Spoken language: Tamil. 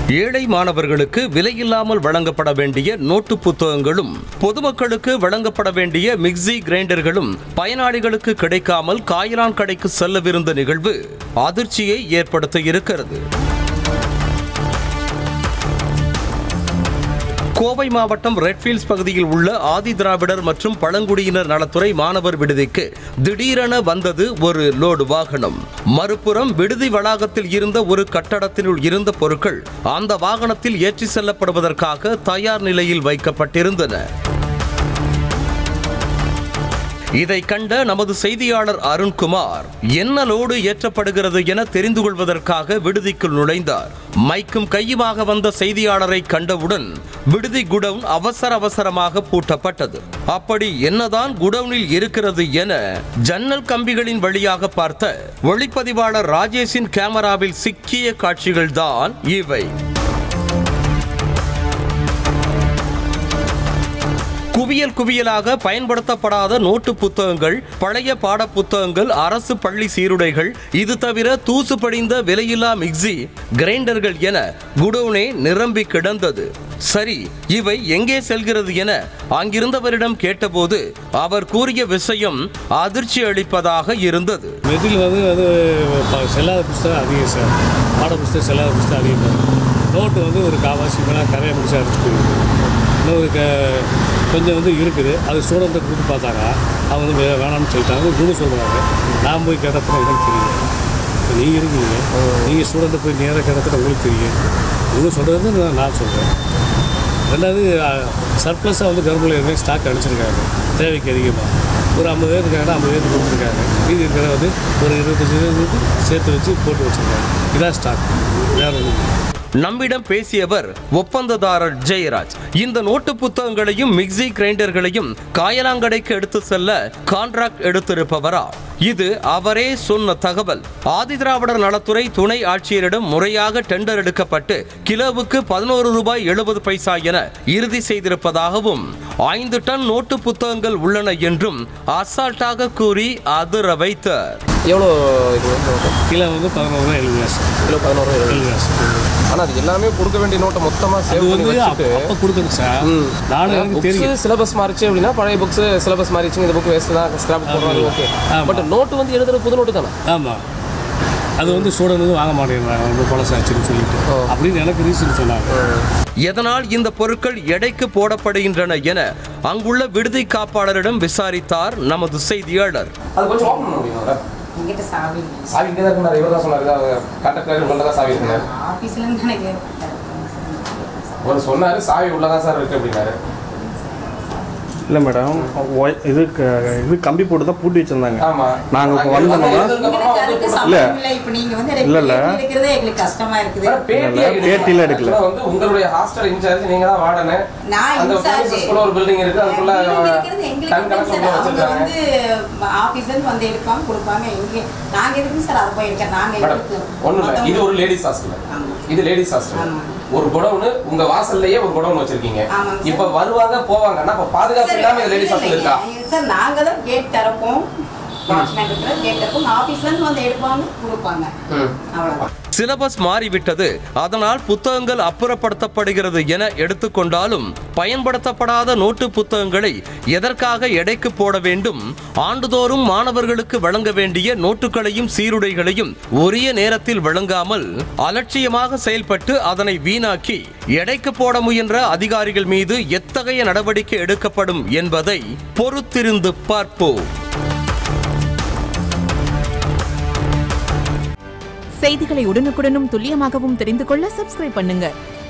ஏழை மாணவர்களுக்கு விலையில்லாமல் வழங்கப்பட வேண்டிய நோட்டு புத்தகங்களும் பொதுமக்களுக்கு வழங்கப்பட வேண்டிய மிக்ஸி கிரைண்டர்களும் பயனாளிகளுக்கு கிடைக்காமல் காயலான் கடைக்கு செல்லவிருந்த நிகழ்வு அதிர்ச்சியை ஏற்படுத்த இருக்கிறது கோவை மாவட்டம் ரெட்ஃபீல்ட்ஸ் பகுதியில் உள்ள ஆதி திராவிடர் மற்றும் பழங்குடியினர் நலத்துறை மாணவர் விடுதிக்கு திடீரென வந்தது ஒரு லோடு வாகனம் மறுபுறம் விடுதி வளாகத்தில் இருந்த ஒரு கட்டடத்தினுள் இருந்த பொருட்கள் அந்த வாகனத்தில் ஏற்றி செல்லப்படுவதற்காக தயார் நிலையில் வைக்கப்பட்டிருந்தன இதை கண்ட நமது செய்தியாளர் அருண்குமார் என்ன லோடு ஏற்றப்படுகிறது என தெரிந்து கொள்வதற்காக விடுதிக்குள் நுழைந்தார் மைக்கும் கையுமாக வந்த செய்தியாளரை கண்டவுடன் விடுதி குடவுன் அவசர அவசரமாக பூட்டப்பட்டது அப்படி என்னதான் குடவுனில் இருக்கிறது என ஜன்னல் கம்பிகளின் வழியாக பார்த்த ஒளிப்பதிவாளர் ராஜேஷின் கேமராவில் சிக்கிய காட்சிகள்தான் இவை குவியல் குவியலாக பயன்படுத்தப்படாத நோட்டு புத்தகங்கள் பழைய பாட புத்தகங்கள் அரசு பள்ளி சீருடைகள் இது தவிர தூசு படிந்த விலையில்லா மிக்ஸி கிரைண்டர்கள் என குடோனே நிரம்பி கிடந்தது சரி இவை எங்கே செல்கிறது என அங்கிருந்தவரிடம் கேட்டபோது அவர் கூறிய விஷயம் அதிர்ச்சி அளிப்பதாக இருந்தது மெட்டில் வந்து அது ப- செல்லாத புஸ்தகம் அதிகம் சார் பாட புஸ்தகம் செல்லாத புஸ்தகம் அதிகம் சார் நோட்டு வந்து ஒரு காவாசி மேலே கரையை முடிச்சு அடிச்சு போயிருக்கு இன்னும் ஒரு க கொஞ்சம் வந்து இருக்குது அது ஸ்டூடெண்ட்டை கூப்பிட்டு பார்த்தாங்க அவங்க வந்து வே- வேணாம்னு சொல்லிட்டாங்க குழு சொல்கிறாங்க நான் போய் கிடத்துல எனக்கு தெரியும் இப்போ நீங்கள் இருக்கீங்க நீங்கள் ஸ்டூடெண்ட்டை போய் நேராக கிடத்துல உங்களுக்கு தெரியும் இவங்க சொல்கிறது நான் நான் சொல்கிறேன் ரெண்டாவது சர்ப்ளஸாக வந்து கரும்புல ஏற்கனவே ஸ்டாக் அடிச்சிருக்காங்க தேவைக்கு அதிகமாக ஒரு ஐம்பது பேர் இருக்காங்கன்னா ஐம்பது பேர் கொடுத்துருக்காங்க மீதி இருக்கிற வந்து ஒரு இருபத்தஞ்சி பேருக்கு சேர்த்து வச்சு போட்டு வச்சுருக்காங்க இதான் ஸ்டாக் வேறு ஒன்றும் இல்லை. நம்மிடம் பேசியவர் ஒப்பந்ததாரர் ஜெயராஜ் இந்த நோட்டு புத்தகங்களையும் மிக்ஸி கிரைண்டர்களையும் காயலாங்கடைக்கு எடுத்து செல்ல கான்ட்ராக்ட் எடுத்திருப்பவரா இது அவரே சொன்ன தகவல் ஆதிதிராவிடர் நலத்துறை துணை ஆட்சியரிடம் முறையாக டெண்டர் எடுக்கப்பட்டு கிலோவுக்கு பதினோரு ரூபாய் எழுபது பைசா என இறுதி செய்திருப்பதாகவும் ஐந்து டன் நோட்டு புத்தகங்கள் உள்ளன என்றும் அசால்ட்டாக கூறி அதிர வைத்தார் எவ்வளோ இது நோட்டு கிலோ வந்து பதினோரு ரூபா எழுபது காசு கிலோ பதினோரு ரூபா எழுபது காசு ஆனால் அது எல்லாமே கொடுக்க வேண்டிய நோட்டை மொத்தமாக அது சேவ் பண்ணி வந்து வச்சுட்டு அப்போ அப்போ கொடுக்கணும் சார் நானும் எனக்கு தெரியும் புக்ஸ் சிலபஸ் மாறிச்சு அப்படின்னா பழைய புக்ஸ் சிலபஸ் மாறிச்சு இந்த புக் வேஸ்ட் தான் ஸ்கிராப் போடுறாங்க ஓகே ஆமா. பட் நோட்டு வந்து எழுதுறது புது நோட்டு தானே ஆமாம் அது வந்து ஸ்டூடெண்ட் வந்து வாங்க மாட்டேங்கிறாங்க வந்து பழசாச்சுன்னு சொல்லிட்டு அப்படின்னு எனக்கு ரீசன் சொன்னாங்க எதனால் இந்த பொருட்கள் எடைக்கு போடப்படுகின்றன என அங்குள்ள விடுதி காப்பாளரிடம் விசாரித்தார் நமது செய்தியாளர் அது கொஞ்சம் ஓப்பன் பண்ண முடியுமா என்கிட்ட சாவி இல்லை. சாவி இங்கே தான் இருக்குனாரு இவர் தான் சொன்னார் கான்ட்ராக்டர் உள்ள தான் சாவி இருக்குனாரு ஆஃபீஸ்ல இருந்து எனக்கு அவர் சொன்னார் சாவி உள்ள தான் சார் இருக்கு அப்படின்னாரு இல்லை மேடம் ஒய்- இது க- இது கம்பி போட்டு தான் பூட்டி வச்சிருந்தாங்க ஆமா நாங்க இப்ப அங்க வந்தோம்னா- வந்ததுக்கு அப்புறமா எங்களுக்கு வந்து அதுக்கு கொடுத்தாங்க. இல்ல. சம்பந்தம் இல்லை. இப்ப நீங்க வந்து இல்ல, இல்ல. பேட்டி எடுக்கிறதே எங்களுக்கு கஷ்டமா இருக்குது ஆனா பேட்டியே இல்ல, எடுக்கல. பேட்டிலாம் எடுக்கல. Actually வந்து உங்களுடைய ஹாஸ்டல் இன்சார்ஜ் நீங்க தான் வார்டனு நான் அந்த இன்சார்ஜ். premises குள்ள ஒரு பில்டிங் இருக்கு அதுக்குள்ள building இருக்கிறது எங்களுக்கு டன் எதுக்கு கணக்கு சார்? அவங்க வச்சிருக்காங்க வந்து ஆபீஸ்ல இருந்து வந்து எடுப்பாங்க கொடுப்பாங்க எங்க நாங்க எதுக்கு சார் அதை போய் எடுக்க நாங்க மேடம் எதுக்கு? ஒண்ணும் இல்ல இது மத்தவங்க- ஒரு லேடிஸ் ஹாஸ்டல் ஆமா. இது லேடிஸ் ஹாஸ்டல் ஆமா. ஒரு குடவுன் உங்க வாசல்லயே ஒரு குடவுன் வச்சிருக்கீங்க ஆமாங்க சார். இப்ப வருவாங்க போவாங்கன்னா அப்ப பாதுகாப்பு சார், இல்லாம இது லேடிஸ் ஹாஸ்டல் இருக்கா இல்லைங்க. சார் நாங்க தான் கேட் திறப்போம் வாட்ச்மேன் இருக்கிற கேட் திறப்போம் ஆபீஸ்ல இருந்து வந்து எடுப்பாங்க கொடுப்பாங்க ம். அவ்வளவுதான் சிலபஸ் மாறிவிட்டது அதனால் புத்தகங்கள் அப்புறப்படுத்தப்படுகிறது என எடுத்துக்கொண்டாலும் பயன்படுத்தப்படாத நோட்டு புத்தகங்களை எதற்காக எடைக்கு போட வேண்டும் ஆண்டுதோறும் மாணவர்களுக்கு வழங்க வேண்டிய நோட்டுகளையும் சீருடைகளையும் உரிய நேரத்தில் வழங்காமல் அலட்சியமாக செயல்பட்டு அதனை வீணாக்கி எடைக்கு போட முயன்ற அதிகாரிகள் மீது எத்தகைய நடவடிக்கை எடுக்கப்படும் என்பதை பொறுத்திருந்து பார்ப்போம் செய்திகளை உடனுக்குடனும் துல்லியமாகவும் தெரிந்து கொள்ள சப்ஸ்கிரைப் பண்ணுங்க